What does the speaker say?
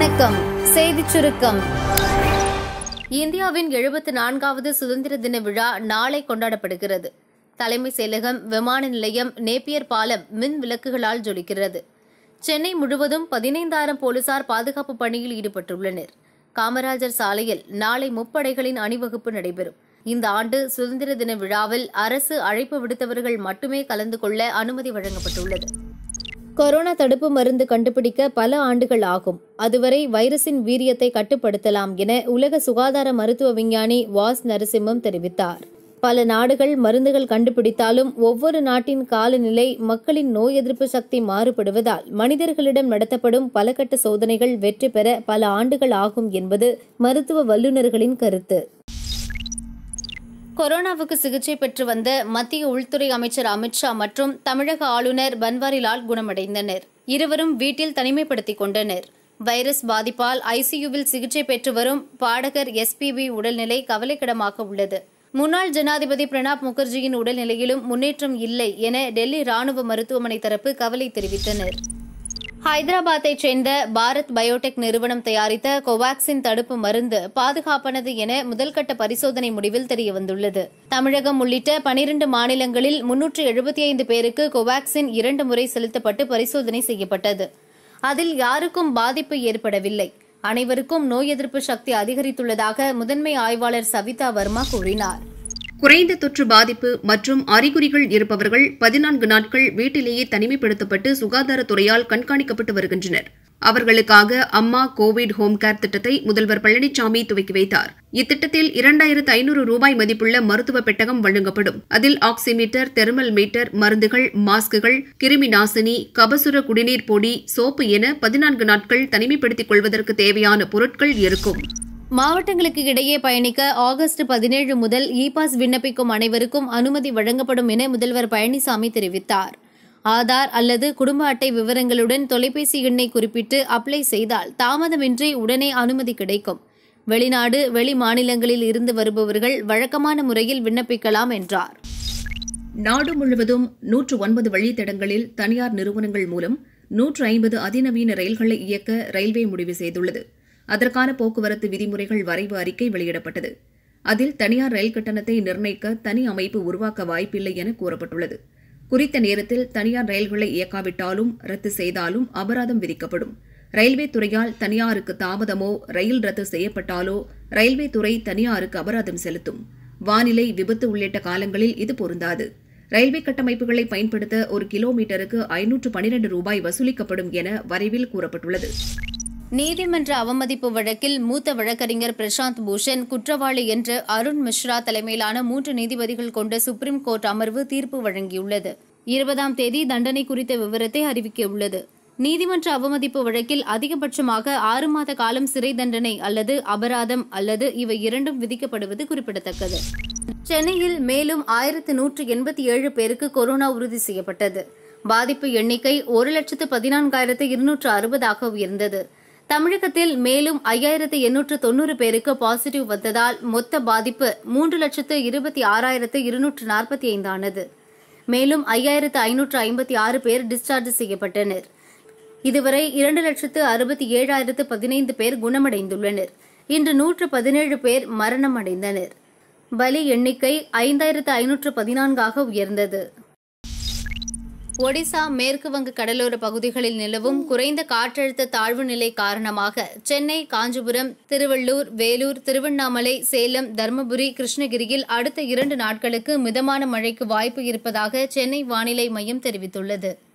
வணக்கம் செய்திச் சுருக்கம் இந்தியாவின் எழுபத்து நான்காவது சுதந்திர தின விழா நாளை கொண்டாடப்படுகிறது தலைமைச் செயலகம் விமான நிலையம் நேப்பியர் பாலம் மின் விளக்குகளால் ஜொலிக்கிறது சென்னை முழுவதும் பதினைந்தாயிரம் போலீசார் பாதுகாப்பு பணியில் ஈடுபட்டுள்ளனர் காமராஜர் சாலையில் நாளை முப்படைகளின் அணிவகுப்பு நடைபெறும் இந்த ஆண்டு சுதந்திர தின விழாவில் அரசு அழைப்பு விடுத்தவர்கள் மட்டுமே கலந்து கொள்ள அனுமதி வழங்கப்பட்டுள்ளது கொரோனா தடுப்பு மருந்து கண்டுபிடிக்க பல ஆண்டுகள் ஆகும் அதுவரை வைரஸின் வீரியத்தை கட்டுப்படுத்தலாம் என உலக சுகாதார மருத்துவ விஞ்ஞானி வாஸ் நரசிம்மம் தெரிவித்தார் பல நாடுகள் மருந்துகள் கண்டுபிடித்தாலும் ஒவ்வொரு நாட்டின் காலநிலை மக்களின் நோய் எதிர்ப்பு சக்தி மாறுபடுவதால் மனிதர்களிடம் நடத்தப்படும் பல கட்ட சோதனைகள் வெற்றி பெற பல ஆண்டுகள் ஆகும் என்பது மருத்துவ வல்லுநர்களின் கருத்து கொரோனாவுக்கு சிகிச்சை பெற்று வந்த மத்திய உள்துறை அமைச்சர் அமித்ஷா மற்றும் தமிழக ஆளுநர் பன்வாரிலால் குணமடைந்தனர் இருவரும் வீட்டில் தனிமைப்படுத்திக் கொண்டனர் வைரஸ் பாதிப்பால் ஐசியூவில் சிகிச்சை பெற்று வரும் பாடகர் எஸ்பிபி உடல்நிலை கவலைக்கிடமாக உள்ளது முன்னாள் ஜனாதிபதி பிரணாப் முகர்ஜியின் உடல்நிலையிலும் முன்னேற்றம் இல்லை என டெல்லி ராணுவ மருத்துவமனை தரப்பு கவலை தெரிவித்தனர் ஹைதராபாத்தைச் சேர்ந்த பாரத் பயோடெக் நிறுவனம் தயாரித்த கோவாக்சின் தடுப்பு மருந்து பாதுகாப்பானது என முதல்கட்ட பரிசோதனை முடிவில் தெரியவந்துள்ளது தமிழகம் உள்ளிட்ட பனிரண்டு மாநிலங்களில் முன்னூற்று எழுபத்தி ஐந்து பேருக்கு கோவாக்சின் இரண்டு முறை செலுத்தப்பட்டு பரிசோதனை செய்யப்பட்டது அதில் யாருக்கும் பாதிப்பு ஏற்படவில்லை அனைவருக்கும் நோய் எதிர்ப்பு சக்தி அதிகரித்துள்ளதாக முதன்மை ஆய்வாளர் சவிதா வர்மா கூறினார் குறைந்த தொற்று பாதிப்பு மற்றும் அறிகுறிகள் இருப்பவர்கள் பதினான்கு நாட்கள் வீட்டிலேயே தனிமைப்படுத்தப்பட்டு சுகாதாரத்துறையால் கண்காணிக்கப்பட்டு வருகின்றனர் அவர்களுக்காக அம்மா கோவிட் ஹோம் கேர் திட்டத்தை முதல்வர் பழனிசாமி துவக்கி வைத்தார் இத்திட்டத்தில் இரண்டாயிரத்து ஐநூறு ரூபாய் மதிப்புள்ள மருத்துவ பெட்டகம் வழங்கப்படும் அதில் ஆக்சிமீட்டர் தெர்மல் மீட்டர் மருந்துகள் மாஸ்குகள் கிருமி நாசினி கபசுர குடிநீர் பொடி சோப்பு என பதினான்கு நாட்கள் தனிமைப்படுத்திக் கொள்வதற்கு தேவையான பொருட்கள் இருக்கும் மாவட்டங்களுக்கு இடையே பயணிக்க ஆகஸ்ட் பதினேழு முதல் இ பாஸ் விண்ணப்பிக்கும் அனைவருக்கும் அனுமதி வழங்கப்படும் என முதல்வர் பழனிசாமி தெரிவித்தார் ஆதார் அல்லது குடும்ப அட்டை விவரங்களுடன் தொலைபேசி எண்ணை குறிப்பிட்டு அப்ளை செய்தால் தாமதமின்றி உடனே அனுமதி கிடைக்கும் வெளிநாடு வெளி மாநிலங்களில் இருந்து வருபவர்கள் வழக்கமான முறையில் விண்ணப்பிக்கலாம் என்றார் நாடு முழுவதும் நூற்று ஒன்பது வழித்தடங்களில் தனியார் நிறுவனங்கள் மூலம் நூற்று ஐம்பது அதிநவீன ரயில்களை இயக்க ரயில்வே முடிவு செய்துள்ளது அதற்கான போக்குவரத்து விதிமுறைகள் வரைவு அறிக்கை வெளியிடப்பட்டது அதில் தனியார் ரயில் கட்டணத்தை நிர்ணயிக்க தனி அமைப்பு உருவாக்க வாய்ப்பில்லை என கூறப்பட்டுள்ளது குறித்த நேரத்தில் தனியார் ரயில்களை இயக்காவிட்டாலும் ரத்து செய்தாலும் அபராதம் விதிக்கப்படும் ரயில்வே துறையால் தனியாருக்கு தாமதமோ ரயில் ரத்து செய்யப்பட்டாலோ ரயில்வே துறை தனியாருக்கு அபராதம் செலுத்தும் வானிலை விபத்து உள்ளிட்ட காலங்களில் இது பொருந்தாது ரயில்வே கட்டமைப்புகளை பயன்படுத்த ஒரு கிலோமீட்டருக்கு ஐநூற்று பனிரண்டு ரூபாய் வசூலிக்கப்படும் என வரைவில் கூறப்பட்டுள்ளது நீதிமன்ற அவமதிப்பு வழக்கில் மூத்த வழக்கறிஞர் பிரசாந்த் பூஷன் குற்றவாளி என்று அருண் மிஸ்ரா தலைமையிலான மூன்று நீதிபதிகள் கொண்ட சுப்ரீம் கோர்ட் அமர்வு தீர்ப்பு வழங்கியுள்ளது இருபதாம் தேதி தண்டனை குறித்த விவரத்தை அறிவிக்கவுள்ளது நீதிமன்ற அவமதிப்பு வழக்கில் அதிகபட்சமாக ஆறு மாத காலம் சிறை தண்டனை அல்லது அபராதம் அல்லது இவை இரண்டும் விதிக்கப்படுவது குறிப்பிடத்தக்கது சென்னையில் மேலும் ஆயிரத்து நூற்று எண்பத்தி ஏழு பேருக்கு கொரோனா உறுதி செய்யப்பட்டது பாதிப்பு எண்ணிக்கை ஒரு லட்சத்து பதினான்காயிரத்து இருநூற்று அறுபதாக உயர்ந்தது தமிழகத்தில் மேலும் ஐயாயிரத்து எண்ணூற்று தொன்னூறு பேருக்கு பாசிட்டிவ் வந்ததால் மொத்த பாதிப்பு மூன்று லட்சத்து இருபத்தி ஆறாயிரத்து இருநூற்று நாற்பத்தி ஐந்தானது மேலும் ஐயாயிரத்து ஐநூற்று ஐம்பத்தி ஆறு பேர் டிஸ்சார்ஜ் செய்யப்பட்டனர் இதுவரை இரண்டு லட்சத்து அறுபத்தி ஏழாயிரத்து பதினைந்து பேர் குணமடைந்துள்ளனர் இன்று நூற்று பதினேழு பேர் மரணம் அடைந்தனர் பலி எண்ணிக்கை ஐந்தாயிரத்து ஐநூற்று பதினான்காக உயர்ந்தது ஒடிசா மேற்கு வங்க கடலோர பகுதிகளில் நிலவும் குறைந்த காற்றழுத்த தாழ்வு நிலை காரணமாக சென்னை காஞ்சிபுரம் திருவள்ளூர் வேலூர் திருவண்ணாமலை சேலம் தருமபுரி கிருஷ்ணகிரியில் அடுத்த இரண்டு நாட்களுக்கு மிதமான மழைக்கு வாய்ப்பு இருப்பதாக சென்னை வானிலை மையம் தெரிவித்துள்ளது